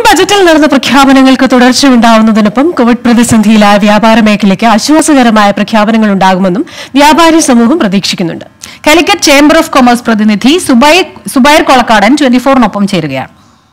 ബജറ്റിൽ നടന്ന പ്രഖ്യാപനങ്ങൾക്ക് തുടർച്ചയുണ്ടാവുന്നതിനൊപ്പം കോവിഡ് പ്രതിസന്ധിയിലായ വ്യാപാര മേഖലയ്ക്ക് ആശ്വാസകരമായ പ്രഖ്യാപനങ്ങൾ ഉണ്ടാകുമെന്നും വ്യാപാരി സമൂഹം പ്രതീക്ഷിക്കുന്നുണ്ട് കാലിക്കറ്റ് ചേംബർ ഓഫ് കൊമേഴ്സ് പ്രതിനിധി സുബൈർ സുബൈർ കൊളക്കാടൻ ട്വന്റി ഫോറിനൊപ്പം ചേരുകയാണ്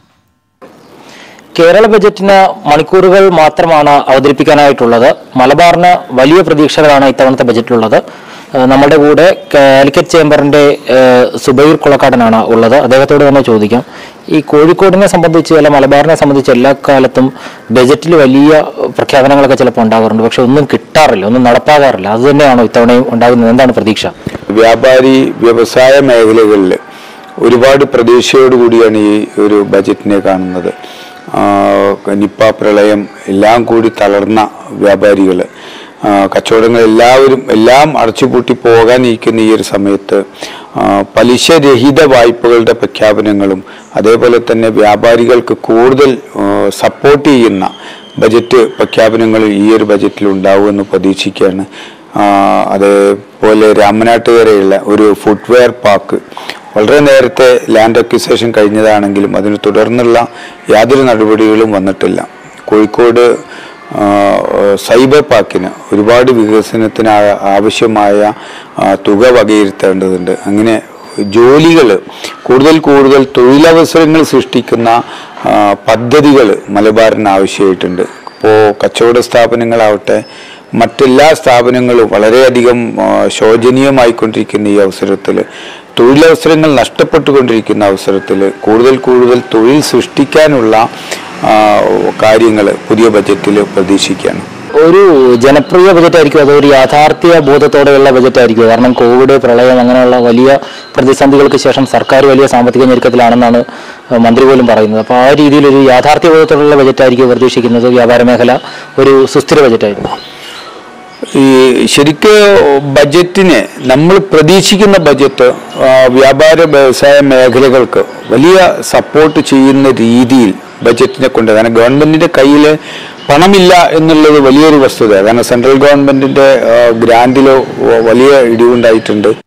കേരള ബജറ്റിന് മണിക്കൂറുകൾ മാത്രമാണ് അവതരിപ്പിക്കാനായിട്ടുള്ളത് മലബാറിന് വലിയ പ്രതീക്ഷകളാണ് ഇത്തവണത്തെ ബജറ്റിലുള്ളത് ഏഹ് നമ്മുടെ കൂടെ കാലിക്കറ്റ് ചേംബറിന്റെ ഏഹ് സുബൈർ കുളക്കാടനാണ് ഉള്ളത് അദ്ദേഹത്തോട് തന്നെ ചോദിക്കാം ഈ കോഴിക്കോടിനെ സംബന്ധിച്ച് അല്ല മലബാറിനെ സംബന്ധിച്ച് എല്ലാ കാലത്തും ബജറ്റിൽ വലിയ പ്രഖ്യാപനങ്ങളൊക്കെ ചിലപ്പോൾ ഉണ്ടാകാറുണ്ട് പക്ഷെ ഒന്നും കിട്ടാറില്ല ഒന്നും നടപ്പാകാറില്ല അത് തന്നെയാണോ ഇത്തവണയും ഉണ്ടാകുന്നത് എന്താണ് പ്രതീക്ഷ വ്യാപാരി വ്യവസായ മേഖലകളിൽ ഒരുപാട് പ്രതീക്ഷയോടുകൂടിയാണ് ഈ ഒരു ബജറ്റിനെ കാണുന്നത് ആ, നിപ്പ പ്രളയം എല്ലാം കൂടി തളർന്ന വ്യാപാരികൾ കച്ചവടങ്ങൾ എല്ലാവരും എല്ലാം അടച്ചുപൂട്ടി പോകാനിരിക്കുന്ന ഈ ഒരു സമയത്ത് ആ, പലിശരഹിത വായ്പകളുടെ പ്രഖ്യാപനങ്ങളും അതേപോലെ തന്നെ വ്യാപാരികൾക്ക് കൂടുതൽ സപ്പോർട്ട് ചെയ്യുന്ന ബജറ്റ് പ്രഖ്യാപനങ്ങൾ ഈ ഒരു ബജറ്റിൽ ഉണ്ടാവുമെന്ന് പ്രതീക്ഷിക്കുകയാണ് ആ, അതേപോലെ രാമനാട്ടുകരയുള്ള ഒരു ഫുട്വെയർ പാർക്ക് വളരെ നേരത്തെ ലാൻഡ് അക്വിസേഷൻ കഴിഞ്ഞതാണെങ്കിലും അതിന് തുടർന്നുള്ള യാതൊരു നടപടികളും വന്നിട്ടില്ല കോഴിക്കോട് ആ, സൈബർ പാർക്കിന് ഒരുപാട് വികസനത്തിന് ആ- ആവശ്യമായ ആ, തുക വകയിരുത്തേണ്ടതുണ്ട് അങ്ങനെ ജോലികൾ കൂടുതൽ കൂടുതൽ തൊഴിലവസരങ്ങൾ സൃഷ്ടിക്കുന്ന പദ്ധതികൾ മലബാറിന് ആവശ്യമായിട്ടുണ്ട് ഇപ്പോൾ കച്ചവട സ്ഥാപനങ്ങളാവട്ടെ മറ്റെല്ലാ സ്ഥാപനങ്ങളും വളരെയധികം ആ, ശോചനീയമായിക്കൊണ്ടിരിക്കുന്ന ഈ അവസരത്തിൽ തൊഴിലവസരങ്ങൾ നഷ്ടപ്പെട്ടുകൊണ്ടിരിക്കുന്ന അവസരത്തിൽ കൂടുതൽ കൂടുതൽ തൊഴിൽ സൃഷ്ടിക്കാനുള്ള കാര്യങ്ങൾ പുതിയ ബജറ്റിൽ പ്രതീക്ഷിക്കുകയാണ് ഒരു ജനപ്രിയ ബജറ്റ് ആയിരിക്കും അതോ ഒരു യാഥാർത്ഥ്യ ബോധത്തോടെയുള്ള ബജറ്റ് ആയിരിക്കും കാരണം കോവിഡ് പ്രളയം അങ്ങനെയുള്ള വലിയ പ്രതിസന്ധികൾക്ക് ശേഷം സർക്കാർ വലിയ സാമ്പത്തിക ഞെരുക്കത്തിലാണെന്നാണ് ഏഹ്, മന്ത്രി പോലും പറയുന്നത് അപ്പോൾ ആ രീതിയിൽ ഒരു യാഥാർത്ഥ്യ ബോധത്തോടുള്ള ബജറ്റ് ആയിരിക്കും പ്രതീക്ഷിക്കുന്നത് വ്യാപാര മേഖല ഒരു സുസ്ഥിര ബജറ്റ് ആയിരിക്കും ഈ ശരിക്ക് ബജറ്റിനെ നമ്മൾ പ്രതീക്ഷിക്കുന്ന ബജറ്റ് ആ, വ്യാപാര വ്യവസായ മേഖലകൾക്ക് വലിയ സപ്പോർട്ട് ചെയ്യുന്ന രീതിയിൽ ബജറ്റിനെ കൊണ്ട് കാരണം ഗവൺമെന്റിന്റെ കയ്യിൽ പണമില്ല എന്നുള്ളത് വലിയൊരു വസ്തുത കാരണം സെൻട്രൽ ഗവൺമെന്റിന്റെ ഗ്രാൻഡിലോ വലിയ ഇടിവുണ്ടായിട്ടുണ്ട്